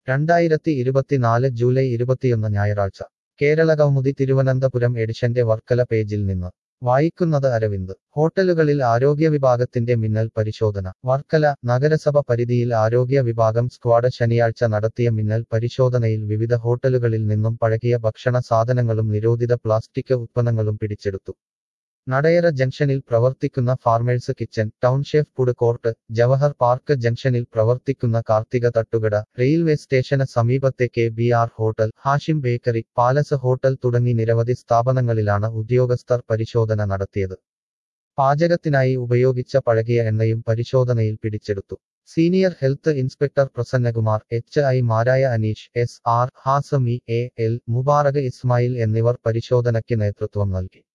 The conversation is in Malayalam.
രണ്ടായിരത്തി ഇരുപത്തിനാല് ജൂലൈ ഇരുപത്തിയൊന്ന് ഞായറാഴ്ച കേരള കൗമുദി തിരുവനന്തപുരം എഡിഷന്റെ വർക്കല പേജിൽ നിന്ന് വായിക്കുന്നത് അരവിന്ദ് ഹോട്ടലുകളിൽ ആരോഗ്യ വിഭാഗത്തിന്റെ മിന്നൽ പരിശോധന വർക്കല നഗരസഭ പരിധിയിൽ ആരോഗ്യ വിഭാഗം സ്ക്വാഡ് ശനിയാഴ്ച നടത്തിയ മിന്നൽ പരിശോധനയിൽ വിവിധ ഹോട്ടലുകളിൽ നിന്നും പഴകിയ ഭക്ഷണ സാധനങ്ങളും നിരോധിത പ്ലാസ്റ്റിക് ഉത്പന്നങ്ങളും പിടിച്ചെടുത്തു നടയറ ജംഗ്ഷനിൽ പ്രവർത്തിക്കുന്ന farmers kitchen town chef food court Jawahar park ജംഗ്ഷനിൽ പ്രവർത്തിക്കുന്ന കാർത്തിക തട്ടുകട റെയിൽവേ സ്റ്റേഷന് സമീപത്തെ K B R hotel Hashim bakery palace hotel തുടങ്ങി നിരവധി സ്ഥാപനങ്ങളിലാണ് ഉദ്യോഗസ്ഥർ പരിശോധന നടത്തിയത് പാചകത്തിനായി ഉപയോഗിച്ച പഴകിയ എണ്ണയും പരിശോധനയിൽ പിടിച്ചെടുത്തു senior health inspector Prasannakumar H I മാരായ Aneesh S R Hasmi A L Mubarak Ismail എന്നിവർ പരിശോധനയ്ക്ക് നേതൃത്വം നൽകി